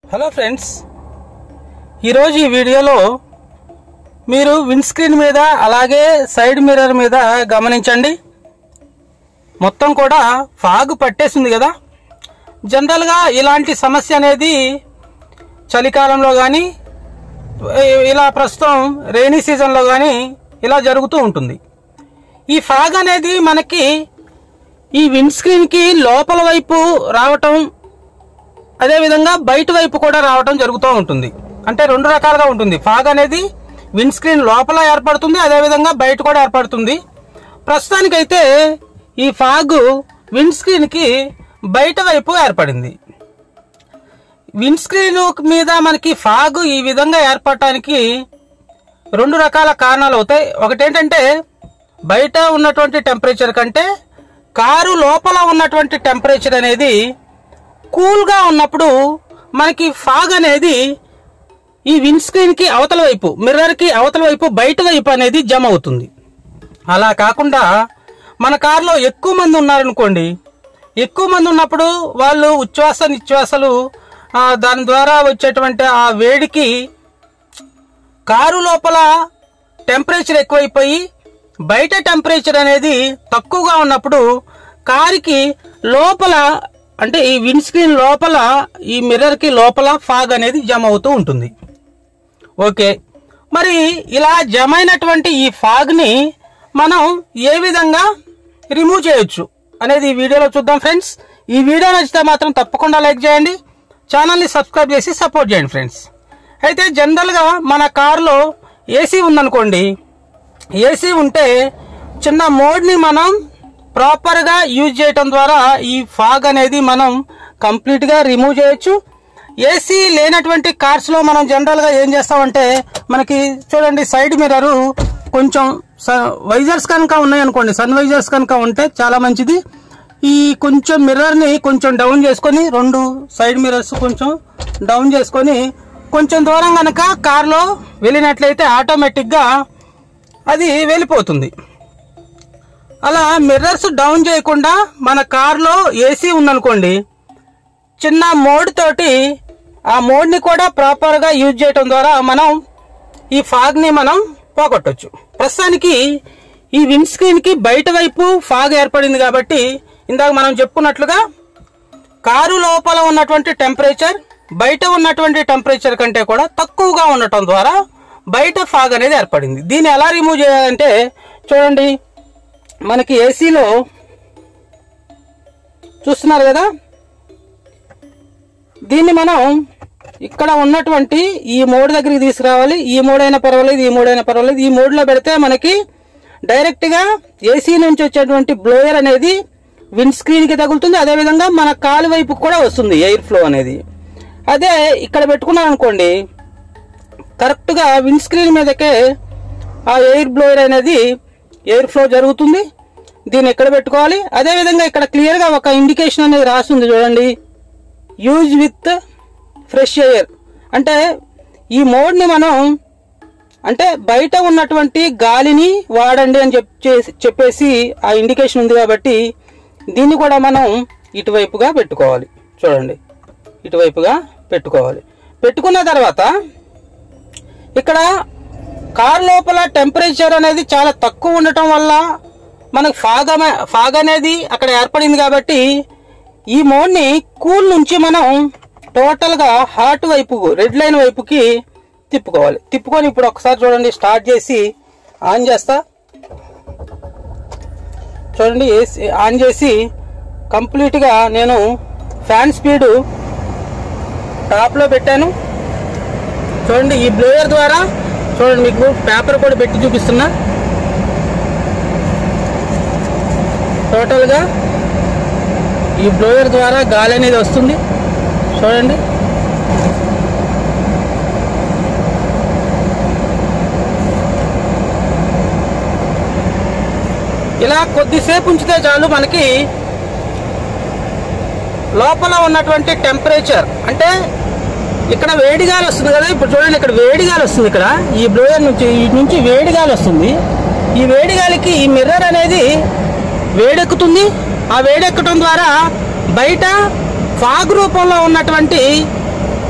hello friends ఈరోజు ఈ వీడియోలో మీరు విండ్ స్క్రీన్ మీద అలాగే సైడ్ మిర్రర్ మీద గమనించండి మొత్తం కూడా ఫాగ్ పట్టేసింది కదా జనరల్గా ఇలాంటి సమస్య అనేది చలికాలంలో కానీ ఇలా ప్రస్తుతం రైనీ సీజన్లో కానీ ఇలా జరుగుతూ ఉంటుంది ఈ ఫాగ్ అనేది మనకి ఈ విండ్ స్క్రీన్కి లోపల వైపు రావటం అదేవిధంగా బయట వైపు కూడా రావటం జరుగుతూ ఉంటుంది అంటే రెండు రకాలుగా ఉంటుంది ఫాగ్ అనేది విండ్ స్క్రీన్ లోపల ఏర్పడుతుంది అదేవిధంగా బయట కూడా ఏర్పడుతుంది ప్రస్తుతానికైతే ఈ ఫాగ్ విండ్ స్క్రీన్కి బయట వైపు ఏర్పడింది విండ్ స్క్రీన్ మీద మనకి ఫాగ్ ఈ విధంగా ఏర్పడటానికి రెండు రకాల కారణాలు అవుతాయి ఒకటేంటంటే బయట ఉన్నటువంటి టెంపరేచర్ కంటే కారు లోపల ఉన్నటువంటి టెంపరేచర్ అనేది కూల్గా ఉన్నప్పుడు మనకి ఫాగ్ అనేది ఈ విండ్ స్క్రీన్కి అవతల వైపు మిర్రర్కి అవతల వైపు బయట వైపు అనేది జమ అవుతుంది అలా కాకుండా మన కారులో ఎక్కువ మంది ఉన్నారనుకోండి ఎక్కువ మంది ఉన్నప్పుడు వాళ్ళు ఉచ్ఛ్వాస నిశ్వాసలు ఆ, దాని ద్వారా వచ్చేటువంటి ఆ వేడికి కారు లోపల టెంపరేచర్ ఎక్కువైపోయి బయట టెంపరేచర్ అనేది తక్కువగా ఉన్నప్పుడు కారుకి లోపల అంటే ఈ విండ్ స్క్రీన్ లోపల ఈ మిర్రర్కి లోపల ఫాగ్ అనేది జమ అవుతూ ఉంటుంది ఓకే మరి ఇలా జమ అయినటువంటి ఈ ఫాగ్ని మనం ఏ విధంగా రిమూవ్ చేయొచ్చు అనేది ఈ వీడియోలో చూద్దాం ఫ్రెండ్స్ ఈ వీడియో నచ్చితే మాత్రం తప్పకుండా లైక్ చేయండి ఛానల్ని సబ్స్క్రైబ్ చేసి సపోర్ట్ చేయండి ఫ్రెండ్స్ అయితే జనరల్గా మన కారులో ఏసీ ఉందనుకోండి ఏసీ ఉంటే చిన్న మోడ్ని మనం ప్రాపర్గా యూజ్ చేయటం ద్వారా ఈ ఫాగ్ అనేది మనం కంప్లీట్గా రిమూవ్ చేయొచ్చు ఏసీ లేనటువంటి కార్స్లో మనం జనరల్గా ఏం చేస్తామంటే మనకి చూడండి సైడ్ మిర్రరు కొంచెం వైజర్స్ కనుక ఉన్నాయనుకోండి సన్ వైజర్స్ కనుక ఉంటే చాలా మంచిది ఈ కొంచెం మిర్రర్ని కొంచెం డౌన్ చేసుకొని రెండు సైడ్ మిర్రర్స్ కొంచెం డౌన్ చేసుకొని కొంచెం దూరం కనుక కార్లో వెళ్ళినట్లయితే ఆటోమేటిక్గా అది వెళ్ళిపోతుంది అలా మిర్రర్స్ డౌన్ చేయకుండా మన కార్లో ఏసీ ఉందనుకోండి చిన్న మోడ్ తోటి ఆ మోడ్ని కూడా ప్రాపర్గా యూజ్ చేయటం ద్వారా మనం ఈ ఫాగ్ని మనం పోగొట్టచ్చు ప్రస్తుతానికి ఈ విండ్ స్క్రీన్కి బయట వైపు ఫాగ్ ఏర్పడింది కాబట్టి ఇందాక మనం చెప్పుకున్నట్లుగా కారు లోపల ఉన్నటువంటి టెంపరేచర్ బయట ఉన్నటువంటి టెంపరేచర్ కంటే కూడా తక్కువగా ఉండటం ద్వారా బయట ఫాగ్ అనేది ఏర్పడింది దీన్ని ఎలా రిమూవ్ చేయాలంటే చూడండి మనకి ఏసీలో చూస్తున్నారు కదా దీన్ని మనం ఇక్కడ ఉన్నటువంటి ఈ మోడ్ దగ్గరికి తీసుకురావాలి ఈ మోడ్ అయినా పర్వాలేదు ఈ మోడ్ అయినా పర్వాలేదు ఈ మోడ్లో పెడితే మనకి డైరెక్ట్గా ఏసీ నుంచి వచ్చేటువంటి బ్లోయర్ అనేది విండ్ స్క్రీన్కి తగులుతుంది అదేవిధంగా మన కాలు వైపు కూడా వస్తుంది ఎయిర్ ఫ్లో అనేది అదే ఇక్కడ పెట్టుకున్నాం అనుకోండి కరెక్ట్గా విండ్ స్క్రీన్ మీదకే ఆ ఎయిర్ బ్లోయర్ అనేది ఎయిర్ ఫ్లో జరుగుతుంది దీన్ని ఎక్కడ పెట్టుకోవాలి అదేవిధంగా ఇక్కడ క్లియర్గా ఒక ఇండికేషన్ అనేది రాస్తుంది చూడండి యూజ్ విత్ ఫ్రెష్ ఎయిర్ అంటే ఈ మోడ్ని మనం అంటే బయట ఉన్నటువంటి గాలిని వాడండి అని చెప్పేసి చెప్పేసి ఆ ఇండికేషన్ ఉంది కాబట్టి దీన్ని కూడా మనం ఇటువైపుగా పెట్టుకోవాలి చూడండి ఇటువైపుగా పెట్టుకోవాలి పెట్టుకున్న తర్వాత ఇక్కడ కార్ లోపల టెంపరేచర్ అనేది చాలా తక్కువ ఉండటం వల్ల మనకు ఫాగ్ అనే- ఫాగ్ అనేది అక్కడ ఏర్పడింది కాబట్టి ఈ మోడ్ని కూల్ నుంచి మనం టోటల్గా హాట్ వైపు రెడ్ లైన్ వైపుకి తిప్పుకోవాలి తిప్పుకొని ఇప్పుడు ఒకసారి చూడండి స్టార్ట్ చేసి ఆన్ చేస్తా చూడండి ఏసీ ఆన్ చేసి కంప్లీట్గా నేను ఫ్యాన్ స్పీడు టాప్లో పెట్టాను చూడండి ఈ బ్లోయర్ ద్వారా చూడండి మీకు పేపర్ కూడా పెట్టి చూపిస్తున్నా టోటల్గా ఈ బ్లోయర్ ద్వారా గాలి అనేది వస్తుంది చూడండి ఇలా కొద్దిసేపు ఉంచితే చాలు మనకి లోపల ఉన్నటువంటి టెంపరేచర్ అంటే ఇక్కడ వేడి గాలి వస్తుంది కదా ఇప్పుడు చూడండి ఇక్కడ వేడి గాలి వస్తుంది ఇక్కడ ఈ బ్లోయర్ నుంచి ఈ నుంచి వేడి గాలి వస్తుంది ఈ వేడి గాలికి ఈ మిర్రర్ అనేది వేడెక్కుతుంది ఆ వేడెక్కడం ద్వారా బయట ఫాగ్ రూపంలో ఉన్నటువంటి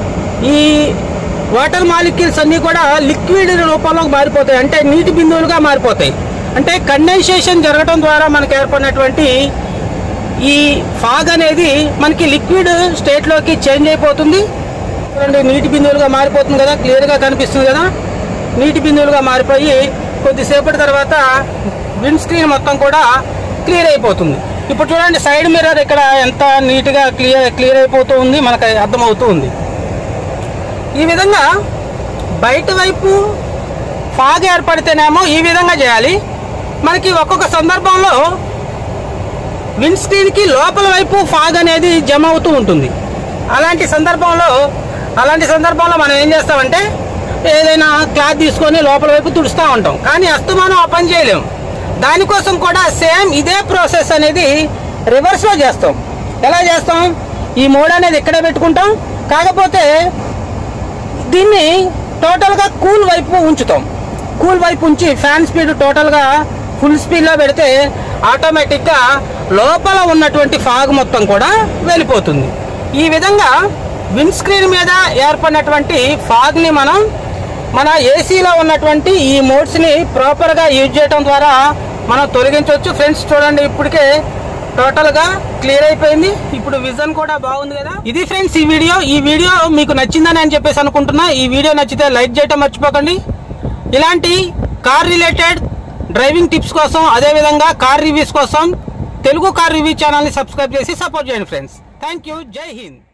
ఈ వాటర్ మాలిక్యూల్స్ అన్నీ కూడా లిక్విడ్ రూపంలోకి మారిపోతాయి అంటే నీటి బిందువులుగా మారిపోతాయి అంటే కండెన్సేషన్ జరగడం ద్వారా మనకు ఏర్పడినటువంటి ఈ ఫాగ్ అనేది మనకి లిక్విడ్ స్టేట్లోకి చేంజ్ అయిపోతుంది చూడండి నీటి బిందువులుగా మారిపోతుంది కదా క్లియర్గా కనిపిస్తుంది కదా నీటి బిందువులుగా మారిపోయి కొద్దిసేపటి తర్వాత విండ్ స్క్రీన్ మొత్తం కూడా క్లియర్ అయిపోతుంది ఇప్పుడు చూడండి సైడ్ మిర్రర్ ఇక్కడ ఎంత నీట్గా క్లియర్ క్లియర్ అయిపోతూ ఉంది మనకు అర్థమవుతూ ఉంది ఈ విధంగా బయట వైపు ఫాగ్ ఏర్పడితేనేమో ఈ విధంగా చేయాలి మనకి ఒక్కొక్క సందర్భంలో విండ్ స్క్రీన్కి లోపల వైపు ఫాగ్ అనేది జమ అవుతూ ఉంటుంది అలాంటి సందర్భంలో అలాంటి సందర్భంలో మనం ఏం చేస్తామంటే ఏదైనా క్లాత్ తీసుకొని లోపల వైపు తుడుస్తూ ఉంటాం కానీ అస్తమానం ఆ పని చేయలేం దానికోసం కూడా సేమ్ ఇదే ప్రాసెస్ అనేది రివర్స్లో చేస్తాం ఎలా చేస్తాం ఈ మోడ్ అనేది ఇక్కడే పెట్టుకుంటాం కాకపోతే దీన్ని టోటల్గా కూల్ వైపు ఉంచుతాం కూల్ వైపు ఉంచి ఫ్యాన్ స్పీడ్ టోటల్గా ఫుల్ స్పీడ్లో పెడితే ఆటోమేటిక్గా లోపల ఉన్నటువంటి ఫాగ్ మొత్తం కూడా వెళ్ళిపోతుంది ఈ విధంగా విండ్ స్క్రీన్ మీద ఏర్పడినటువంటి ఫాగ్ని మనం మన ఏసీలో ఉన్నటువంటి ఈ మోడ్స్ని ప్రాపర్గా యూజ్ చేయడం ద్వారా మనం తొలగించవచ్చు ఫ్రెండ్స్ చూడండి ఇప్పటికే టోటల్ గా క్లియర్ అయిపోయింది ఇప్పుడు విజన్ కూడా బాగుంది కదా ఇది ఫ్రెండ్స్ ఈ వీడియో ఈ వీడియో మీకు నచ్చిందని అని చెప్పేసి అనుకుంటున్నా ఈ వీడియో నచ్చితే లైక్ చేయటం మర్చిపోకండి ఇలాంటి కార్ రిలేటెడ్ డ్రైవింగ్ టిప్స్ కోసం అదేవిధంగా కార్ రివ్యూస్ కోసం తెలుగు కార్ రివ్యూ ఛానల్ని సబ్స్క్రైబ్ చేసి సపోర్ట్ చేయండి friends thank you Jai Hind